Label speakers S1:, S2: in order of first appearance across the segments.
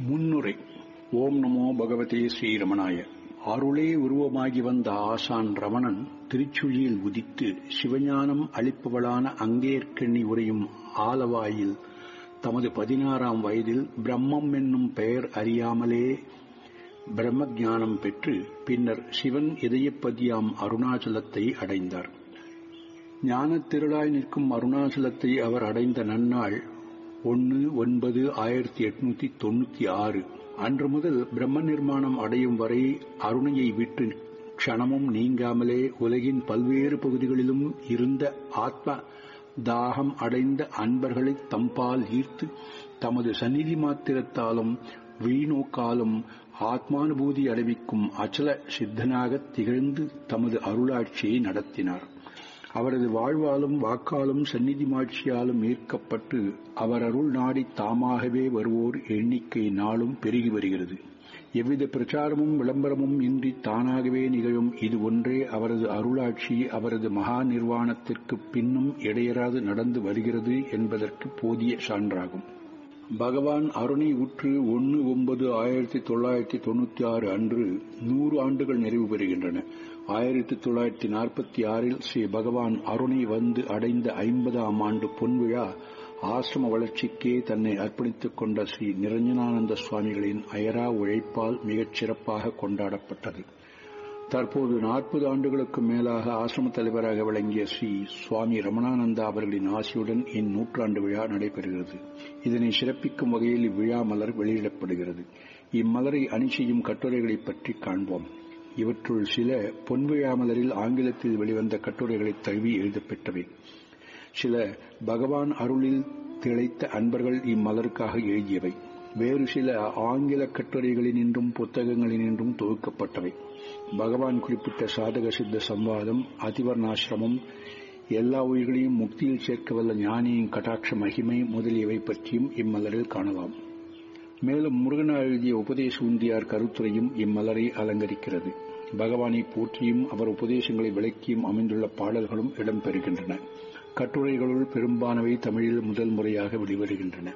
S1: முன்னுரை ஓம் நமோ பகவதே ஸ்ரீரமணாய அருளே உருவமாகி வந்த ஆசான் ரமணன் திருச்சுழியில் உதித்து சிவஞானம் அளிப்பவளான அங்கேற்கண்ணி உரையும் ஆலவாயில் தமது பதினாறாம் வயதில் பிரம்மம் என்னும் பெயர் அறியாமலே பிரம்ம ஞானம் பெற்று பின்னர் சிவன் இதயப்பதியாம் அருணாச்சலத்தை அடைந்தார் ஞானத் திருளாய் நிற்கும் அருணாச்சலத்தை அவர் அடைந்த நன்னாள் ஒன்று ஒன்பது ஆயிரத்தி எட்நூத்தி தொண்ணூத்தி ஆறு அன்று முதல் பிரம்ம நிர்மாணம் அடையும் வரை அருணையை விட்டு க்ஷணமும் நீங்காமலே உலகின் பல்வேறு பகுதிகளிலும் இருந்த ஆத்ம தாகம் அடைந்த அன்பர்களை தம்பால் ஈர்த்து தமது சந்நிதி மாத்திரத்தாலும் வீணோக்காலும் ஆத்மானுபூதி அடைவிக்கும் அச்சல சித்தனாக திகழ்ந்து தமது அருளாட்சியை நடத்தினார் அவரது வாழ்வாலும் வாக்காலும் சந்நிதி மாட்சியாலும் ஈர்க்கப்பட்டு அவர் அருள் நாடி தாமாகவே வருவோர் எண்ணிக்கை நாளும் பெருகி வருகிறது எவ்வித பிரச்சாரமும் விளம்பரமும் இன்றி தானாகவே நிகழும் இது ஒன்றே அவரது அருளாட்சி அவரது மகா நிர்வாணத்திற்கு பின்னும் இடையராது நடந்து வருகிறது என்பதற்கு போதிய சான்றாகும் பகவான் அருணை உற்று ஒன்று ஒன்பது ஆயிரத்தி தொள்ளாயிரத்தி தொண்ணூத்தி ஆறு அன்று நூறு ஆண்டுகள் நிறைவு பெறுகின்றன ஆயிரத்தி தொள்ளாயிரத்தி நாற்பத்தி ஆறில் ஸ்ரீ பகவான் அருணை வந்து அடைந்த ஐம்பதாம் ஆண்டு பொன்விழா ஆசிரம வளர்ச்சிக்கே தன்னை அர்ப்பணித்துக் கொண்ட ஸ்ரீ நிரஞ்சனானந்த சுவாமிகளின் அயரா உழைப்பால் மிகச் சிறப்பாக கொண்டாடப்பட்டது தற்போது நாற்பது ஆண்டுகளுக்கு மேலாக ஆசிரம தலைவராக விளங்கிய ஸ்ரீ சுவாமி ரமணானந்தா அவர்களின் ஆசியுடன் இந்நூற்றாண்டு விழா நடைபெறுகிறது இதனை சிறப்பிக்கும் வகையில் இவ்விழா மலர் வெளியிடப்படுகிறது இம்மலரை அணி செய்யும் கட்டுரைகளை பற்றி காண்போம் இவற்றுள் சில பொன்விழா மலரில் ஆங்கிலத்தில் வெளிவந்த கட்டுரைகளை தழுவி எழுதப்பெற்றவை சில பகவான் அருளில் திளைத்த அன்பர்கள் இம்மலருக்காக எழுதியவை வேறு சில ஆங்கில கட்டுரைகளினின்றும் புத்தகங்களினின்றும் தொகுக்கப்பட்டவை பகவான் குறிப்பிட்ட சாதக சித்த சம்வாதம் அதிவர்ணாசிரமம் எல்லா உயிர்களையும் முக்தியில் சேர்க்க வல்ல ஞானியின் கட்டாட்ச மகிமை முதலியவை பற்றியும் இம்மலரில் காணலாம் மேலும் முருகனார் எழுதிய உபதேச உந்தியார் கருத்துரையும் இம்மலரை அலங்கரிக்கிறது பகவானை போற்றியும் அவர் உபதேசங்களை விளக்கியும் அமைந்துள்ள பாடல்களும் இடம்பெறுகின்றன கட்டுரைகளுள் பெரும்பானவை தமிழில் முதல் முறையாக வெளிவருகின்றன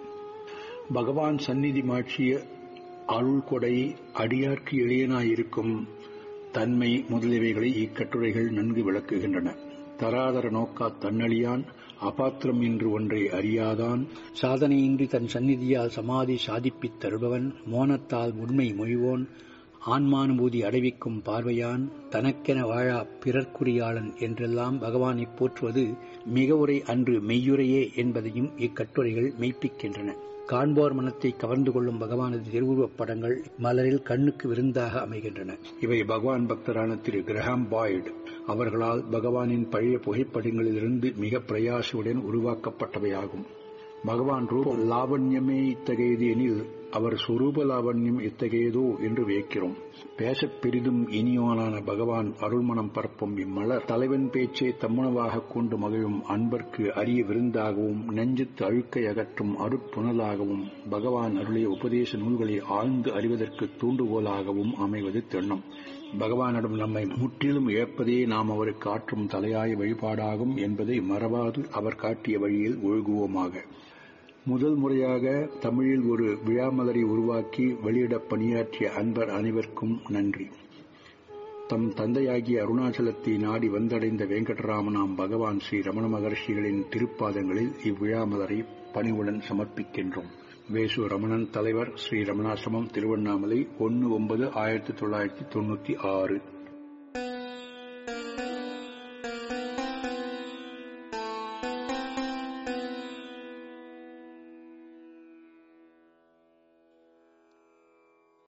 S1: பகவான் சந்நிதி மாட்சிய அருள் கொடை அடியார்க்கு எளியனாயிருக்கும் தன்மை முதலியவைகளை இக்கட்டுரைகள் நன்கு விளக்குகின்றன தராதர நோக்கா தன்னழியான் அபாத்திரம் என்று ஒன்றை அறியாதான் சாதனையின்றி தன் சந்நிதியால் சமாதி சாதிப்பித் தருபவன் மோனத்தால் உண்மை மொழிவோன் ஆன்மானுபூதி அடைவிக்கும் பார்வையான் தனக்கென வாழா பிறர்க்குரியாளன் என்றெல்லாம் பகவானை போற்றுவது மிக உரை அன்று மெய்யுரையே என்பதையும் இக்கட்டுரைகள் மெய்ப்பிக்கின்றன காண்போர் மனத்தை கவர்ந்து கொள்ளும் பகவானது திருவுருவப் படங்கள் மலரில் கண்ணுக்கு விருந்தாக அமைகின்றன இவை பகவான் பக்தரான திரு கிரஹாம் பாய்டு அவர்களால் பகவானின் பழைய புகைப்படங்களிலிருந்து மிக பிரயாசையுடன் உருவாக்கப்பட்டவையாகும் பகவான் ரூப லாவண்யமே இத்தகையது எனில் அவர் சுரூப லாவண்யம் இத்தகையதோ என்று வியக்கிறோம் பேசப் பெரிதும் இனியோனான பகவான் அருள்மணம் பரப்பும் இம்மலர் தலைவன் பேச்சை தம்முணவாக கொண்டு மகிழும் அன்பர்க்கு அரிய விருந்தாகவும் நெஞ்சத்து அழுக்கை அகற்றும் அருட்புணலாகவும் பகவான் அருளிய உபதேச நூல்களை ஆழ்ந்து அறிவதற்கு தூண்டுகோலாகவும் அமைவது திண்ணம் பகவானிடம் நம்மை முற்றிலும் இழப்பதே நாம் அவருக்கு ஆற்றும் தலையாய வழிபாடாகும் என்பதை மறவாது அவர் காட்டிய வழியில் ஒழுகுவோமாக முதல் முறையாக தமிழில் ஒரு விழாமலரை உருவாக்கி வெளியிட பணியாற்றிய அன்பர் அனைவருக்கும் நன்றி தம் தந்தையாகிய அருணாச்சலத்தை நாடி வந்தடைந்த வெங்கடராமனாம் பகவான் ஸ்ரீ ரமண மகர்ஷிகளின் திருப்பாதங்களில் இவ்விழாமலரை பணிவுடன் சமர்ப்பிக்கின்றோம் வேசு ரமணன் தலைவர் ஸ்ரீ ரமணாசிரமம் திருவண்ணாமலை ஒன்று ஒன்பது ஆயிரத்தி தொள்ளாயிரத்தி தொண்ணூத்தி ஆறு